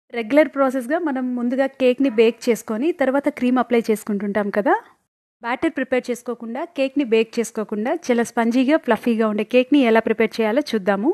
regular ప్రాసెస్గా మనం ముందుగా కేక్ని బేక్ చేసుకొని తర్వాత క్రీమ్ అప్లై చేసుకుంటుంటాం కదా బ్యాటర్ ప్రిపేర్ చేసుకోకుండా కేక్ని బేక్ చేసుకోకుండా చాలా స్పంజీగా ఫ్లఫీగా ఉండే కేక్ని ఎలా ప్రిపేర్ చేయాలో చూద్దాము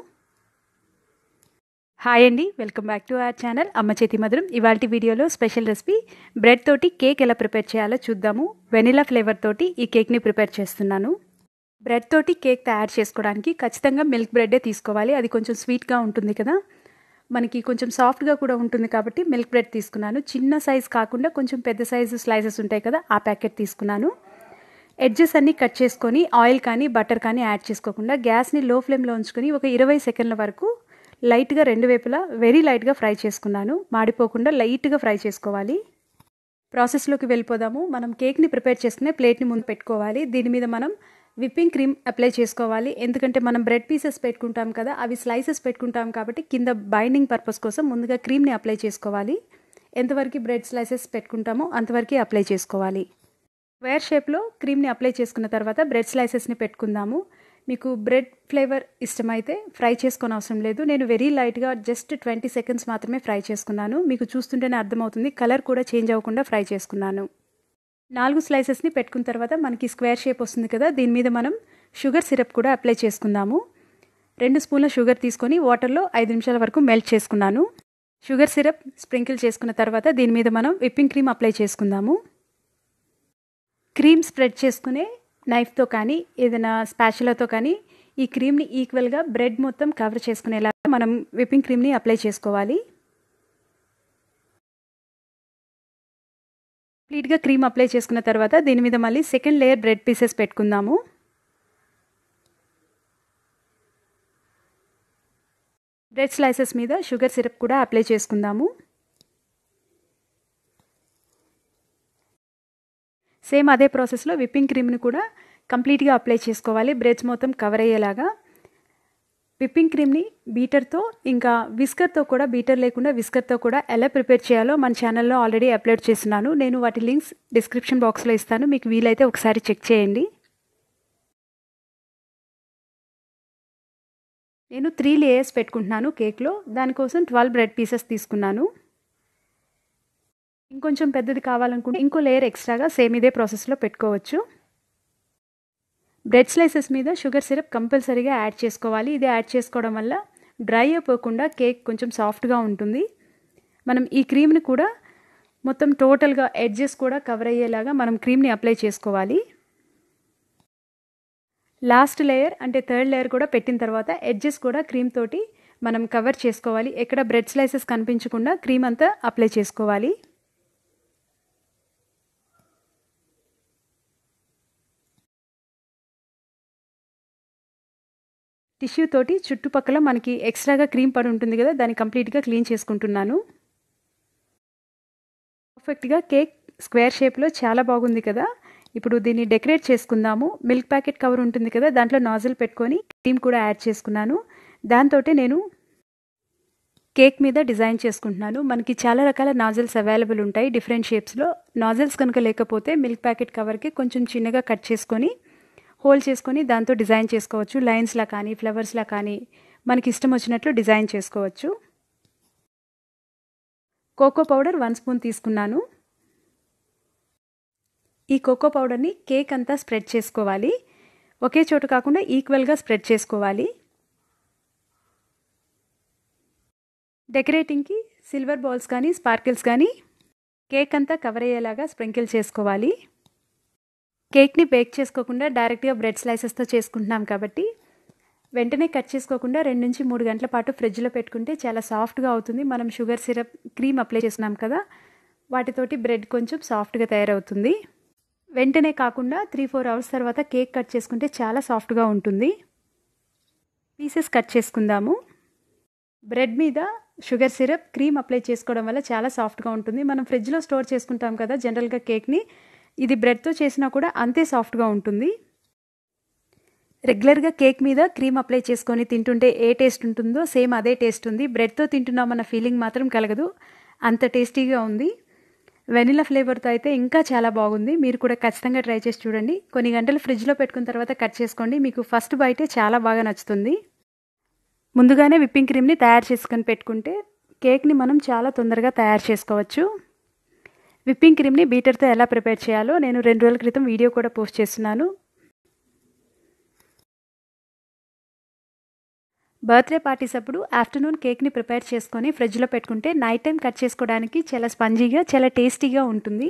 హాయ్ అండి welcome back to our channel అమ్మ చేతి మధురం ఇవాళ వీడియోలో స్పెషల్ రెసిపీ బ్రెడ్ తోటి కేక్ ఎలా ప్రిపేర్ చేయాలో చూద్దాము వెనిలా ఫ్లేవర్ తోటి ఈ కేక్ని ప్రిపేర్ చేస్తున్నాను బ్రెడ్ తోటి కేక్ తయారు చేసుకోవడానికి ఖచ్చితంగా మిల్క్ బ్రెడ్డే తీసుకోవాలి అది కొంచెం స్వీట్గా ఉంటుంది కదా మనకి కొంచెం సాఫ్ట్గా కూడా ఉంటుంది కాబట్టి మిల్క్ బ్రెడ్ తీసుకున్నాను చిన్న సైజ్ కాకుండా కొంచెం పెద్ద సైజు స్లైసెస్ ఉంటాయి కదా ఆ ప్యాకెట్ తీసుకున్నాను ఎడ్జెస్ అన్నీ కట్ చేసుకొని ఆయిల్ కానీ బటర్ కానీ యాడ్ చేసుకోకుండా గ్యాస్ని లో ఫ్లేమ్లో ఉంచుకొని ఒక ఇరవై సెకండ్ల వరకు లైట్గా రెండు వైపులా వెరీ లైట్గా ఫ్రై చేసుకున్నాను మాడిపోకుండా లైట్గా ఫ్రై చేసుకోవాలి ప్రాసెస్లోకి వెళ్ళిపోదాము మనం కేక్ని ప్రిపేర్ చేసుకునే ప్లేట్ని ముందు పెట్టుకోవాలి దీని మీద మనం విప్పింగ్ క్రీమ్ అప్లై చేసుకోవాలి ఎందుకంటే మనం బ్రెడ్ పీసెస్ పెట్టుకుంటాం కదా అవి స్లైసెస్ పెట్టుకుంటాం కాబట్టి కింద బైండింగ్ పర్పస్ కోసం ముందుగా క్రీమ్ని అప్లై చేసుకోవాలి ఎంతవరకు బ్రెడ్ స్లైసెస్ పెట్టుకుంటామో అంతవరకు అప్లై చేసుకోవాలి స్క్వేర్ షేప్లో క్రీమ్ని అప్లై చేసుకున్న తర్వాత బ్రెడ్ స్లైసెస్ని పెట్టుకుందాము మీకు బ్రెడ్ ఫ్లేవర్ ఇష్టమైతే ఫ్రై చేసుకొని అవసరం లేదు నేను వెరీ లైట్గా జస్ట్ ట్వంటీ సెకండ్స్ మాత్రమే ఫ్రై చేసుకున్నాను మీకు చూస్తుంటేనే అర్థమవుతుంది కలర్ కూడా చేంజ్ అవ్వకుండా ఫ్రై చేసుకున్నాను నాలుగు స్లైసెస్ని పెట్టుకున్న తర్వాత మనకి స్క్వేర్ షేప్ వస్తుంది కదా దీని మీద మనం షుగర్ సిరప్ కూడా అప్లై చేసుకుందాము రెండు స్పూన్ల షుగర్ తీసుకొని వాటర్లో ఐదు నిమిషాల వరకు మెల్ట్ చేసుకున్నాను షుగర్ సిరప్ స్ప్రింకిల్ చేసుకున్న తర్వాత దీని మీద మనం విప్పింగ్ క్రీమ్ అప్లై చేసుకుందాము క్రీమ్ స్ప్రెడ్ చేసుకునే నైఫ్తో కానీ ఏదైనా స్పాషులతో కానీ ఈ క్రీమ్ని ఈక్వల్గా బ్రెడ్ మొత్తం కవర్ చేసుకునేలా మనం విప్పింగ్ క్రీమ్ని అప్లై చేసుకోవాలి కంప్లీట్గా క్రీమ్ అప్లై చేసుకున్న తర్వాత దీని మీద మళ్ళీ సెకండ్ లేయర్ బ్రెడ్ పీసెస్ పెట్టుకుందాము బ్రెడ్ స్లైసెస్ మీద షుగర్ సిరప్ కూడా అప్లై చేసుకుందాము సేమ్ అదే ప్రాసెస్లో విప్పింగ్ క్రీమ్ని కూడా కంప్లీట్గా అప్లై చేసుకోవాలి బ్రెడ్స్ మొత్తం కవర్ అయ్యేలాగా విప్పింగ్ క్రీమ్ని బీటర్తో ఇంకా విస్కర్తో కూడా బీటర్ లేకుండా విస్కర్తో కూడా ఎలా ప్రిపేర్ చేయాలో మన ఛానల్లో ఆల్రెడీ అప్లోడ్ చేస్తున్నాను నేను వాటి లింక్స్ డిస్క్రిప్షన్ బాక్స్లో ఇస్తాను మీకు వీలైతే ఒకసారి చెక్ చేయండి నేను త్రీ లేయర్స్ పెట్టుకుంటున్నాను కేక్లో దానికోసం ట్వెల్వ్ బ్రెడ్ పీసెస్ తీసుకున్నాను ఇంకొంచెం పెద్దది కావాలనుకుంటే ఇంకో లేయర్ ఎక్స్ట్రాగా సేమ్ ఇదే ప్రాసెస్లో పెట్టుకోవచ్చు బ్రెడ్ స్లైసెస్ మీద షుగర్ సిరప్ కంపల్సరీగా యాడ్ చేసుకోవాలి ఇది యాడ్ చేసుకోవడం వల్ల డ్రై అయిపోకుండా కేక్ కొంచెం సాఫ్ట్గా ఉంటుంది మనం ఈ క్రీమ్ని కూడా మొత్తం టోటల్గా ఎడ్జెస్ కూడా కవర్ అయ్యేలాగా మనం క్రీమ్ని అప్లై చేసుకోవాలి లాస్ట్ లేయర్ అంటే థర్డ్ లేయర్ కూడా పెట్టిన తర్వాత ఎడ్జెస్ కూడా క్రీమ్ తోటి మనం కవర్ చేసుకోవాలి ఎక్కడ బ్రెడ్ స్లైసెస్ కనిపించకుండా క్రీమ్ అంతా అప్లై చేసుకోవాలి టిష్యూ తోటి చుట్టుపక్కల మనకి ఎక్స్ట్రాగా క్రీమ్ పడి ఉంటుంది కదా దాన్ని కంప్లీట్గా క్లీన్ చేసుకుంటున్నాను పర్ఫెక్ట్గా కేక్ స్క్వేర్ షేప్లో చాలా బాగుంది కదా ఇప్పుడు దీన్ని డెకరేట్ చేసుకుందాము మిల్క్ ప్యాకెట్ కవర్ ఉంటుంది కదా దాంట్లో నాజిల్ పెట్టుకొని క్రీమ్ కూడా యాడ్ చేసుకున్నాను దాంతో నేను కేక్ మీద డిజైన్ చేసుకుంటున్నాను మనకి చాలా రకాల నాజిల్స్ అవైలబుల్ ఉంటాయి డిఫరెంట్ షేప్స్లో నాజిల్స్ కనుక లేకపోతే మిల్క్ ప్యాకెట్ కవర్కి కొంచెం చిన్నగా కట్ చేసుకొని హోల్ చేసుకొని దాంతో డిజైన్ చేసుకోవచ్చు లైన్స్లా కానీ ఫ్లవర్స్లా కానీ మనకి ఇష్టం వచ్చినట్లు డిజైన్ చేసుకోవచ్చు కోకో పౌడర్ వన్ స్పూన్ తీసుకున్నాను ఈ కోకో పౌడర్ని కేక్ అంతా స్ప్రెడ్ చేసుకోవాలి ఒకే చోటు కాకుండా ఈక్వల్గా స్ప్రెడ్ చేసుకోవాలి డెకరేటింగ్కి సిల్వర్ బాల్స్ కానీ స్పార్కిల్స్ కానీ కేక్ అంతా కవర్ అయ్యేలాగా స్ప్రింకిల్ చేసుకోవాలి కేక్ని బేక్ చేసుకోకుండా డైరెక్ట్గా బ్రెడ్ స్లైసెస్తో చేసుకుంటున్నాం కాబట్టి వెంటనే కట్ చేసుకోకుండా రెండు నుంచి మూడు గంటల పాటు ఫ్రిడ్జ్లో పెట్టుకుంటే చాలా సాఫ్ట్గా అవుతుంది మనం షుగర్ సిరప్ క్రీమ్ అప్లై చేసినాం కదా వాటితోటి బ్రెడ్ కొంచెం సాఫ్ట్గా తయారవుతుంది వెంటనే కాకుండా త్రీ ఫోర్ అవర్స్ తర్వాత కేక్ కట్ చేసుకుంటే చాలా సాఫ్ట్గా ఉంటుంది పీసెస్ కట్ చేసుకుందాము బ్రెడ్ మీద షుగర్ సిరప్ క్రీమ్ అప్లై చేసుకోవడం వల్ల చాలా సాఫ్ట్గా ఉంటుంది మనం ఫ్రిడ్జ్లో స్టోర్ చేసుకుంటాం కదా జనరల్గా కేక్ని ఇది బ్రెడ్తో చేసినా కూడా అంతే సాఫ్ట్గా ఉంటుంది రెగ్యులర్గా కేక్ మీద క్రీమ్ అప్లై చేసుకొని తింటుంటే ఏ టేస్ట్ ఉంటుందో సేమ్ అదే టేస్ట్ ఉంది బ్రెడ్తో తింటున్నామన్న ఫీలింగ్ మాత్రం కలగదు అంత టేస్టీగా ఉంది వెనిలా ఫ్లేవర్తో అయితే ఇంకా చాలా బాగుంది మీరు కూడా ఖచ్చితంగా ట్రై చేసి చూడండి కొన్ని గంటలు ఫ్రిడ్జ్లో పెట్టుకున్న తర్వాత కట్ చేసుకోండి మీకు ఫస్ట్ బైటే చాలా బాగా నచ్చుతుంది ముందుగానే విప్పింగ్ క్రీమ్ని తయారు చేసుకొని పెట్టుకుంటే కేక్ని మనం చాలా తొందరగా తయారు చేసుకోవచ్చు విప్పింగ్ క్రీమ్ని బీటర్తో ఎలా ప్రిపేర్ చేయాలో నేను రెండు రోజుల క్రితం వీడియో కూడా పోస్ట్ చేస్తున్నాను బర్త్డే పార్టీస్ అప్పుడు ఆఫ్టర్నూన్ కేక్ని ప్రిపేర్ చేసుకొని ఫ్రిడ్జ్లో పెట్టుకుంటే నైట్ టైం కట్ చేసుకోవడానికి చాలా స్పంజీగా చాలా టేస్టీగా ఉంటుంది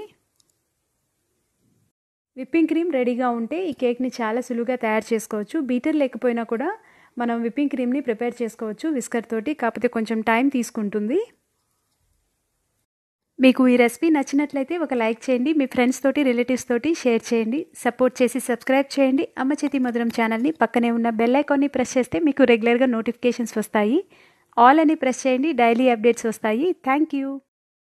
విప్పింగ్ క్రీమ్ రెడీగా ఉంటే ఈ కేక్ని చాలా సులువుగా తయారు చేసుకోవచ్చు బీటర్ లేకపోయినా కూడా మనం విప్పింగ్ క్రీమ్ని ప్రిపేర్ చేసుకోవచ్చు విస్కర్ తోటి కాకపోతే కొంచెం టైం తీసుకుంటుంది మీకు ఈ రెసిపీ నచ్చినట్లయితే ఒక లైక్ చేయండి మీ ఫ్రెండ్స్ తోటి రిలేటివ్స్ తోటి షేర్ చేయండి సపోర్ట్ చేసి సబ్స్క్రైబ్ చేయండి అమ్మ చేతి మధురం ఛానల్ని పక్కనే ఉన్న బెల్ ఐకాన్ని ప్రెస్ చేస్తే మీకు రెగ్యులర్గా నోటిఫికేషన్స్ వస్తాయి ఆల్ అని ప్రెస్ చేయండి డైలీ అప్డేట్స్ వస్తాయి థ్యాంక్ యూ